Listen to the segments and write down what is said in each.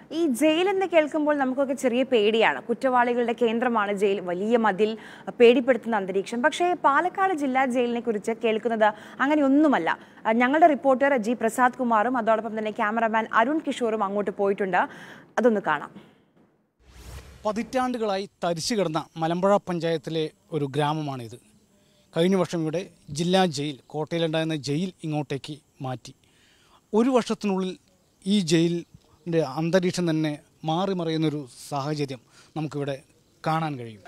ഈ ജയിൽ എന്ന് കേൾക്കുമ്പോൾ നമുക്കൊക്കെ ചെറിയ പേടിയാണ് കുറ്റവാളികളുടെ കേന്ദ്രമാണ് ജയിൽ വലിയ മതിൽ പേടിപ്പെടുത്തുന്ന അന്തരീക്ഷം പക്ഷേ പാലക്കാട് ജില്ലാ ജയിലിനെ കുറിച്ച് കേൾക്കുന്നത് അങ്ങനെയൊന്നുമല്ല അഹ് ഞങ്ങളുടെ റിപ്പോർട്ടർ ജി പ്രസാദ് കുമാറും അതോടൊപ്പം തന്നെ ക്യാമറമാൻ അരുൺ കിഷോറും അങ്ങോട്ട് പോയിട്ടുണ്ട് അതൊന്ന് കാണാം പതിറ്റാണ്ടുകളായി തരിച്ചു കിടന്ന മലമ്പുഴ പഞ്ചായത്തിലെ ഒരു ഗ്രാമമാണിത് കഴിഞ്ഞ വർഷം ഇവിടെ ജില്ലാ ജയിൽ കോട്ടയിലുണ്ടായിരുന്ന ജയിൽ ഇങ്ങോട്ടേക്ക് മാറ്റി ഒരു വർഷത്തിനുള്ളിൽ ഈ ജയിലിൻ്റെ അന്തരീക്ഷം തന്നെ മാറി മറിയുന്നൊരു സാഹചര്യം നമുക്കിവിടെ കാണാൻ കഴിയും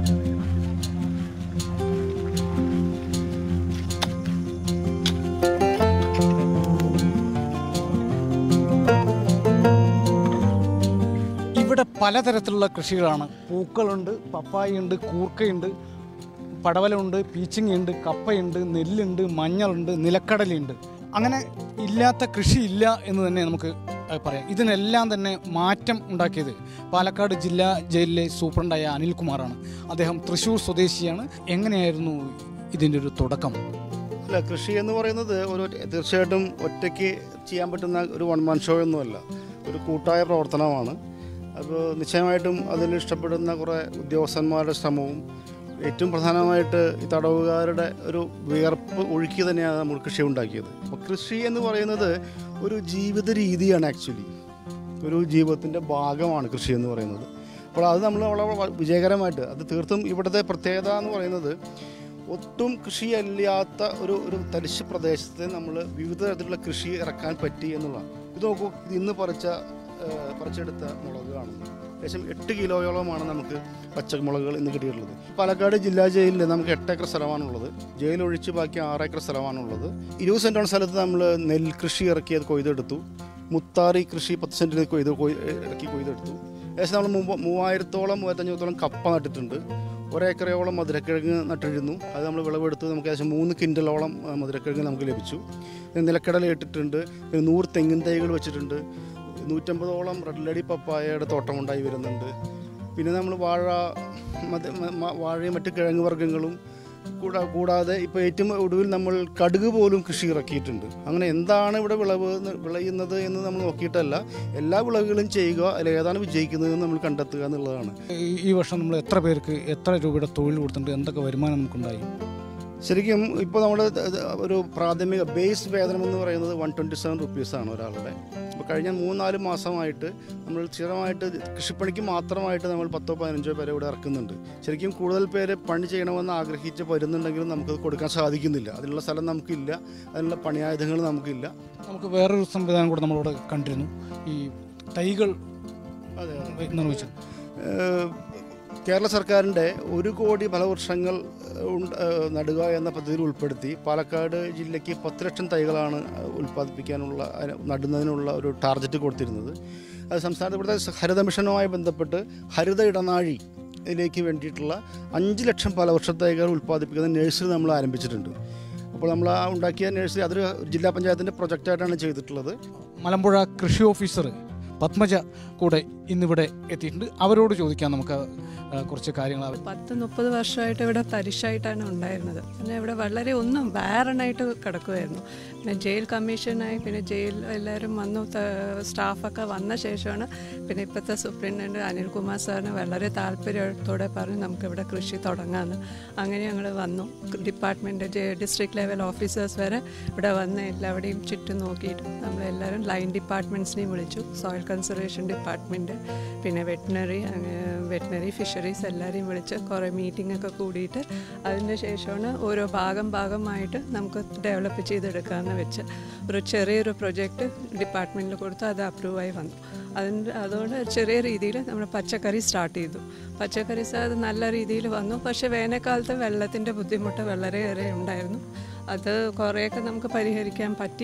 ഇവിടെ പലതരത്തിലുള്ള കൃഷികളാണ് പൂക്കളുണ്ട് പപ്പായുണ്ട് കൂർക്കയുണ്ട് പടവലമുണ്ട് പീച്ചിങ്ങയുണ്ട് കപ്പയുണ്ട് നെല്ലുണ്ട് മഞ്ഞളുണ്ട് നിലക്കടലയുണ്ട് അങ്ങനെ ഇല്ലാത്ത കൃഷിയില്ല എന്ന് തന്നെ നമുക്ക് ഏഹ്, പറയാം ഇതിനെല്ലാം തന്നെ മാറ്റം ഉണ്ടാക്കിയത് പാലക്കാട് ജില്ലാ ജയിലിലെ സൂപ്രണ്ടായ അനിൽകുമാറാണ് അദ്ദേഹം തൃശ്ശൂർ സ്വദേശിയാണ് എങ്ങനെയായിരുന്നു ഇതിൻ്റെ ഒരു തുടക്കം അല്ല കൃഷി എന്ന് പറയുന്നത് ഒരു തീർച്ചയായിട്ടും ഒറ്റയ്ക്ക് ചെയ്യാൻ പറ്റുന്ന ഒരു വൺ മാൻ ഷോ ഒന്നുമല്ല ഒരു കൂട്ടായ പ്രവർത്തനമാണ് അപ്പോൾ നിശ്ചയമായിട്ടും അതിൽ ഇഷ്ടപ്പെടുന്ന കുറേ ഉദ്യോഗസ്ഥന്മാരുടെ ശ്രമവും ഏറ്റവും പ്രധാനമായിട്ട് ഈ തടവുകാരുടെ ഒരു വിയർപ്പ് ഒഴുക്കി തന്നെയാണ് നമ്മൾ കൃഷി ഉണ്ടാക്കിയത് അപ്പോൾ കൃഷി എന്ന് പറയുന്നത് ഒരു ജീവിത രീതിയാണ് ആക്ച്വലി ഒരു ജീവിതത്തിൻ്റെ ഭാഗമാണ് കൃഷി എന്ന് പറയുന്നത് അപ്പോൾ അത് നമ്മൾ വളരെ വിജയകരമായിട്ട് അത് തീർത്തും ഇവിടുത്തെ പ്രത്യേകത എന്ന് പറയുന്നത് ഒട്ടും കൃഷിയല്ലാത്ത ഒരു ഒരു തരിശ് പ്രദേശത്ത് നമ്മൾ വിവിധ തരത്തിലുള്ള കൃഷി ഇറക്കാൻ പറ്റി എന്നുള്ളതാണ് ഇത് നോക്കൂ ഇത് ഇന്ന് പറിച്ച ആ, പറിച്ചെടുത്ത മുളകാണ് ഏകദേശം എട്ട് കിലോയോളമാണ് നമുക്ക് പച്ചമുളകുകൾ ഇന്ന് കിട്ടിയിട്ടുള്ളത് പാലക്കാട് ജില്ലാ ജയിലിൽ നമുക്ക് എട്ട് ഏക്കർ സ്ഥലമാണുള്ളത് ജയിൽ ഒഴിച്ച് ബാക്കി ആറ് ഏക്കർ സ്ഥലമാണുള്ളത് ഇരുപത് സെൻറ്റോളം സ്ഥലത്ത് നമ്മൾ നെൽകൃഷി ഇറക്കിയത് കൊയ്തെടുത്തു മുത്താറി കൃഷി പത്ത് സെൻറ്റിൽ കൊയ്ത് കൊയ് ഇറക്കി കൊയ്തെടുത്തു ഏകദേശം നമ്മൾ മുമ്പ് മൂവായിരത്തോളം മൂവായിരത്തഞ്ഞൂറത്തോളം കപ്പ നട്ടിട്ടുണ്ട് ഒരേക്കറയോളം മധുരക്കിഴങ്ങ് നട്ടിരുന്നു അത് നമ്മൾ വിളവെടുത്ത് നമുക്ക് ഏകദേശം മൂന്ന് കിൻഡലോളം ആ, മധുരക്കിഴങ്ങ് നമുക്ക് ലഭിച്ചു പിന്നെ നിലക്കടല ഇട്ടിട്ടുണ്ട് പിന്നെ നൂറ് തെങ്ങിൻ തൈകൾ വെച്ചിട്ടുണ്ട് നൂറ്റമ്പതോളം റെഡ് ലേഡി പപ്പായയുടെ തോട്ടമുണ്ടായി വരുന്നുണ്ട് പിന്നെ നമ്മൾ വാഴ മത് മ- മ- വാഴയും മറ്റ് കിഴങ്ങ് വർഗ്ഗങ്ങളും കൂടാ കൂടാതെ ഇപ്പോൾ ഏറ്റവും ഒടുവിൽ നമ്മൾ കടുക് പോലും കൃഷി ഇറക്കിയിട്ടുണ്ട് അങ്ങനെ എന്താണ് ഇവിടെ വിളവ് എന്ന് വിളയുന്നത് എന്ന് നമ്മൾ നോക്കിയിട്ടല്ല എല്ലാ വിളവുകളും ചെയ്യുക അതിൽ ഏതാണ് വിജയിക്കുന്നത് എന്ന് നമ്മൾ കണ്ടെത്തുക എന്നുള്ളതാണ് ഈ- ഈ വർഷം നമ്മൾ എത്ര പേർക്ക് എത്ര രൂപയുടെ തൊഴിൽ കൊടുത്തിട്ടുണ്ട് എന്തൊക്കെ വരുമാനം നമുക്കുണ്ടായി ശരിക്കും ഇപ്പോൾ നമ്മുടെ ഒരു പ്രാഥമിക ബേസ് വേതനം എന്ന് പറയുന്നത് വൺ ട്വൻറ്റി സെവൻ റുപ്പീസാണ് ഒരാളുടെ അപ്പോൾ കഴിഞ്ഞ മൂന്നാല് മാസമായിട്ട് നമ്മൾ സ്ഥിരമായിട്ട് കൃഷിപ്പണിക്ക് മാത്രമായിട്ട് നമ്മൾ പത്തോ പതിനഞ്ചോ പേരെ ഇവിടെ ഇറക്കുന്നുണ്ട് ശരിക്കും കൂടുതൽ പേര് പണി ചെയ്യണമെന്ന് ആഗ്രഹിച്ച് വരുന്നുണ്ടെങ്കിലും നമുക്കത് കൊടുക്കാൻ സാധിക്കുന്നില്ല അതിനുള്ള സ്ഥലം നമുക്കില്ല അതിനുള്ള പണിയായുധങ്ങൾ നമുക്കില്ല നമുക്ക് വേറൊരു സംവിധാനം കൂടെ നമ്മളിവിടെ കണ്ടിരുന്നു ഈ തൈകൾ അതെ അതെ നിർമ്മിച്ചു ഏഹ് കേരള സർക്കാരിൻ്റെ ഒരു കോടി ഫലവൃക്ഷങ്ങൾ ഉണ്ട്- ഏഹ് നടുക എന്ന പദ്ധതിയിൽ ഉൾപ്പെടുത്തി പാലക്കാട് ജില്ലയ്ക്ക് പത്ത് ലക്ഷം തൈകളാണ് ഉൽപ്പാദിപ്പിക്കാനുള്ള അതിന് നടുന്നതിനുള്ള ഒരു ടാർഗറ്റ് കൊടുത്തിരുന്നത് അത് സംസ്ഥാനത്ത് ഇവിടുത്തെ ഹരിത മിഷനുമായി ബന്ധപ്പെട്ട് ഹരിത ഇടനാഴി ഇതിലേക്ക് വേണ്ടിയിട്ടുള്ള അഞ്ച് ലക്ഷം ഫലവൃക്ഷ തൈകൾ ഉൽപ്പാദിപ്പിക്കുന്ന നഴ്സറി നമ്മൾ ആരംഭിച്ചിട്ടുണ്ട് അപ്പോൾ നമ്മൾ ആ ഉണ്ടാക്കിയ നഴ്സറി അതൊരു ജില്ലാ പഞ്ചായത്തിൻ്റെ പ്രൊജക്റ്റായിട്ടാണ് ചെയ്തിട്ടുള്ളത് മലമ്പുഴ കൃഷി ഓഫീസർ പത്മജ കൂടെ ഇന്നിവിടെ എത്തിയിട്ടുണ്ട് അവരോട് ചോദിക്കാം നമുക്ക് ആ, കുറച്ച് കാര്യങ്ങൾ അവർ പത്ത് മുപ്പത് വർഷമായിട്ട് ഇവിടെ തരിശായിട്ടാണ് ഉണ്ടായിരുന്നത് പിന്നെ ഇവിടെ വളരെ ഒന്നും ബാരനായിട്ട് കിടക്കുമായിരുന്നു പിന്നെ ജയിൽ കമ്മീഷനായി പിന്നെ ജയിൽ എല്ലാവരും വന്നു ത- സ്റ്റാഫൊക്കെ വന്ന ശേഷമാണ് പിന്നെ ഇപ്പോഴത്തെ സൂപ്രണ്ടൻ്റ് അനിൽകുമാർ സാറിന് വളരെ താല്പര്യത്തോടെ പറഞ്ഞ് നമുക്കിവിടെ കൃഷി തുടങ്ങാമെന്ന് അങ്ങനെ ഞങ്ങൾ വന്നു ഡിപ്പാർട്ട്മെൻറ്റ് ഡിസ്ട്രിക്ട് ലെവൽ ഓഫീസേഴ്സ് വരെ ഇവിടെ വന്ന് എല്ലാവരുടെയും ചുറ്റും നോക്കിയിട്ട് നമ്മളെല്ലാവരും ലൈൻ ഡിപ്പാർട്ട്മെൻറ്റ്സിനെയും വിളിച്ചു സോയിൽ കൺസർവേഷൻ ഡിപ്പാർട്ട്മെൻറ്റ് പിന്നെ വെറ്റിനറി വെറ്റിനറി ഫിഷറീസ് എല്ലാവരെയും വിളിച്ച് കുറേ മീറ്റിംഗ് ഒക്കെ കൂടിയിട്ട് അതിൻ്റെ ശേഷമാണ് ഓരോ ഭാഗം ഭാഗമായിട്ട് നമുക്ക് ഡെവലപ്പ് ചെയ്തെടുക്കാമെന്ന് വെച്ച് ഒരു ചെറിയൊരു പ്രൊജക്റ്റ് ഡിപ്പാർട്ട്മെൻറ്റിൽ കൊടുത്ത് അത് അപ്രൂവായി വന്നു അതിൻ്റെ അതുകൊണ്ട് ചെറിയ രീതിയിൽ നമ്മൾ പച്ചക്കറി സ്റ്റാർട്ട് ചെയ്തു പച്ചക്കറി അത് നല്ല രീതിയിൽ വന്നു പക്ഷേ വേനൽക്കാലത്ത് വെള്ളത്തിൻ്റെ ബുദ്ധിമുട്ട് വളരെയേറെ ഉണ്ടായിരുന്നു അത് കുറേയൊക്കെ നമുക്ക് പരിഹരിക്കാൻ പറ്റി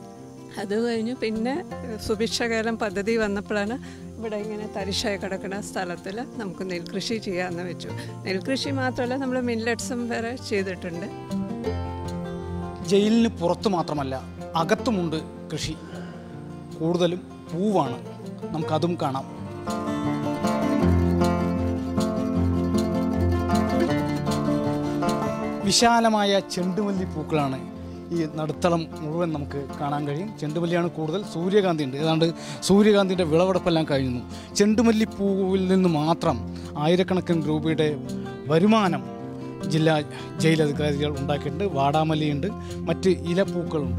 അത് കഴിഞ്ഞ് പിന്നെ സുഭിക്ഷകരം പദ്ധതി വന്നപ്പോഴാണ് ഇവിടെ ഇങ്ങനെ തരിശായി കിടക്കുന്ന സ്ഥലത്തിൽ നമുക്ക് നെൽകൃഷി ചെയ്യാമെന്ന് വെച്ചു നെൽകൃഷി മാത്രമല്ല നമ്മൾ മില്ലറ്റ്സും വരെ ചെയ്തിട്ടുണ്ട് ജയിലിന് പുറത്ത് മാത്രമല്ല അകത്തുമുണ്ട് കൃഷി കൂടുതലും പൂവാണ് നമുക്കതും കാണാം വിശാലമായ ചെണ്ടുമല്ലി പൂക്കളാണ് ഈ നടുത്തളം മുഴുവൻ നമുക്ക് കാണാൻ കഴിയും ചെണ്ടുമല്ലിയാണ് കൂടുതൽ സൂര്യകാന്തി ഉണ്ട് ഏതാണ്ട് സൂര്യകാന്തിൻ്റെ വിളവെടുപ്പെല്ലാം കഴിഞ്ഞു ചെണ്ടുമല്ലിപ്പൂവിൽ നിന്ന് മാത്രം ആയിരക്കണക്കിന് രൂപയുടെ വരുമാനം ജില്ലാ ജയിലധികാരികൾ ഉണ്ടാക്കിയിട്ടുണ്ട് വാടാമല്ലിയുണ്ട് മറ്റ് ഇലപ്പൂക്കളുണ്ട്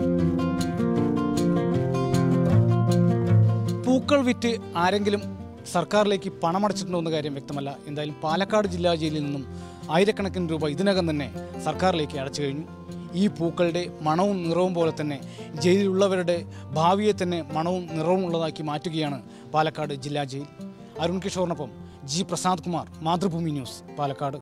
പൂക്കൾ വിറ്റ് ആരെങ്കിലും സർക്കാരിലേക്ക് പണമടച്ചിട്ടുണ്ടോ എന്ന കാര്യം വ്യക്തമല്ല എന്തായാലും പാലക്കാട് ജില്ലാ ജയിലിൽ നിന്നും ആയിരക്കണക്കിന് രൂപ ഇതിനകം തന്നെ സർക്കാരിലേക്ക് അടച്ചു കഴിഞ്ഞു ഈ പൂക്കളുടെ മണവും നിറവും പോലെ തന്നെ ജയിലിലുള്ളവരുടെ ഭാവിയെ തന്നെ മണവും നിറവും ഉള്ളതാക്കി മാറ്റുകയാണ് പാലക്കാട് ജില്ലാ ജയിൽ അരുൺ കിഷോറിനൊപ്പം ജി പ്രസാദ് കുമാർ മാതൃഭൂമി ന്യൂസ് പാലക്കാട്